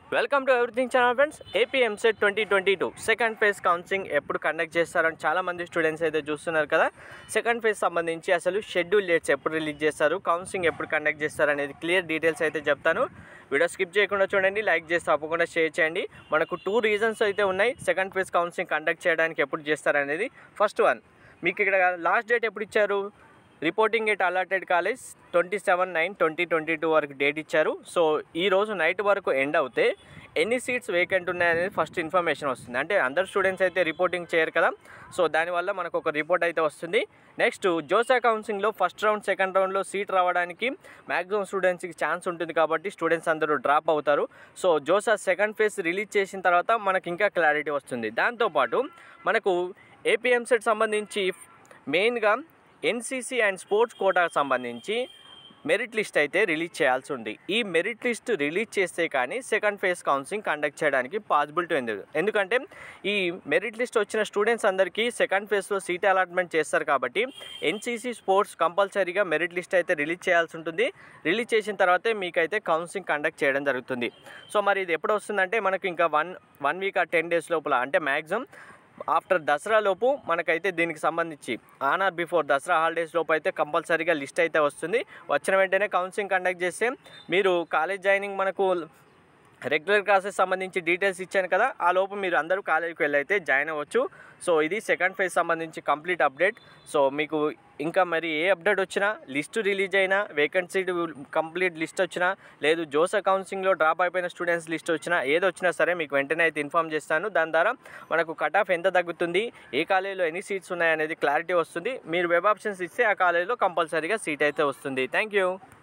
welcome to everything channel friends AP EAMCET twenty twenty two second phase counselling ఎప్పుడు conduct చేస్తారని చాలామంది students అయితే చూస్తున్నారు కదా సెకండ్ ఫేజ్ సంబంధించి అసలు షెడ్యూల్ డేట్స్ ఎప్పుడు రిలీజ్ చేస్తారు కౌన్సిలింగ్ ఎప్పుడు కండక్ట్ చేస్తారు అనేది క్లియర్ డీటెయిల్స్ అయితే చెప్తాను వీడియో స్కిప్ చేయకుండా చూడండి లైక్ చేసి తప్పకుండా షేర్ చేయండి మనకు టూ రీజన్స్ అయితే ఉన్నాయి సెకండ్ ఫేజ్ కౌన్సిలింగ్ కండక్ట్ చేయడానికి ఎప్పుడు చేస్తారనేది ఫస్ట్ వన్ మీకు ఇక్కడ లాస్ట్ డేట్ ఎప్పుడు ఇచ్చారు reporting at allotted college twenty seven nine twenty twenty two వరకు డేట్ ఇచ్చారు సో ఈ రోజు నైట్ వరకు ఎండ్ అవుతే ఎన్ని సీట్స్ వేకెంట్ ఉన్నాయనేది ఫస్ట్ ఇన్ఫర్మేషన్ వస్తుంది అంటే అందరు స్టూడెంట్స్ అయితే రిపోర్టింగ్ చేయరు కదా సో దానివల్ల మనకు ఒక రిపోర్ట్ అయితే వస్తుంది నెక్స్ట్ జోసా కౌన్సిలింగ్లో ఫస్ట్ రౌండ్ సెకండ్ రౌండ్లో సీట్ రావడానికి మ్యాక్సిమం స్టూడెంట్స్కి ఛాన్స్ ఉంటుంది కాబట్టి స్టూడెంట్స్ అందరూ డ్రాప్ అవుతారు so JoSAA second phase release చేసిన తర్వాత మనకి ఇంకా క్లారిటీ వస్తుంది దాంతోపాటు మనకు ఏపీఎంసెట్ సంబంధించి మెయిన్గా ఎన్సీసీ అండ్ స్పోర్ట్స్ కోటాకు సంబంధించి మెరిట్ లిస్ట్ అయితే రిలీజ్ చేయాల్సి ఉంది ఈ మెరిట్ లిస్ట్ రిలీజ్ చేస్తే కానీ సెకండ్ ఫేజ్ కౌన్సిలింగ్ కండక్ట్ చేయడానికి పాసిబిలిటీ ఉంది ఎందుకంటే ఈ మెరిట్ లిస్ట్ వచ్చిన స్టూడెంట్స్ అందరికీ సెకండ్ ఫేజ్లో సీట్ అలాట్మెంట్ చేస్తారు కాబట్టి ఎన్సీసీ స్పోర్ట్స్ కంపల్సరీగా మెరిట్ లిస్ట్ అయితే రిలీజ్ చేయాల్సి ఉంటుంది రిలీజ్ చేసిన తర్వాతే మీకైతే కౌన్సిలింగ్ కండక్ట్ చేయడం జరుగుతుంది సో మరి ఇది ఎప్పుడు వస్తుందంటే మనకు ఇంకా వన్ వన్ వీక్ ఆ టెన్ డేస్ లోపల అంటే మ్యాక్సిమం ఆఫ్టర్ దసరా లోపు మనకైతే దీనికి సంబంధించి on or before Dussehra holidays లోపు అయితే కంపల్సరీగా లిస్ట్ అయితే వస్తుంది వచ్చిన వెంటనే కౌన్సిలింగ్ కండక్ట్ చేస్తే మీరు కాలేజ్ జాయినింగ్ మనకు రెగ్యులర్ క్లాసెస్ సంబంధించి డీటెయిల్స్ ఇచ్చాను కదా ఆ లోపు మీరు అందరూ కాలేజీకి వెళ్ళి అయితే జాయిన్ అవ్వచ్చు సో ఇది సెకండ్ ఫేజ్ సంబంధించి కంప్లీట్ అప్డేట్ సో మీకు ఇంకా మరి ఏ అప్డేట్ వచ్చినా లిస్ట్ రిలీజ్ అయినా వేకెన్సీ కంప్లీట్ లిస్ట్ వచ్చినా లేదు జోసా కౌన్సిలింగ్లో డ్రాప్ అయిపోయిన స్టూడెంట్స్ లిస్ట్ వచ్చినా ఏది వచ్చినా సరే మీకు వెంటనే అయితే ఇన్ఫామ్ చేస్తాను దాని ద్వారా మనకు కట్ ఆఫ్ ఎంత తగ్గుతుంది ఏ కాలేజీలో ఎన్ని సీట్స్ ఉన్నాయనేది క్లారిటీ వస్తుంది మీరు వెబ్ ఆప్షన్స్ ఇస్తే ఆ కాలేజీలో కంపల్సరీగా సీట్ అయితే వస్తుంది థ్యాంక్ యూ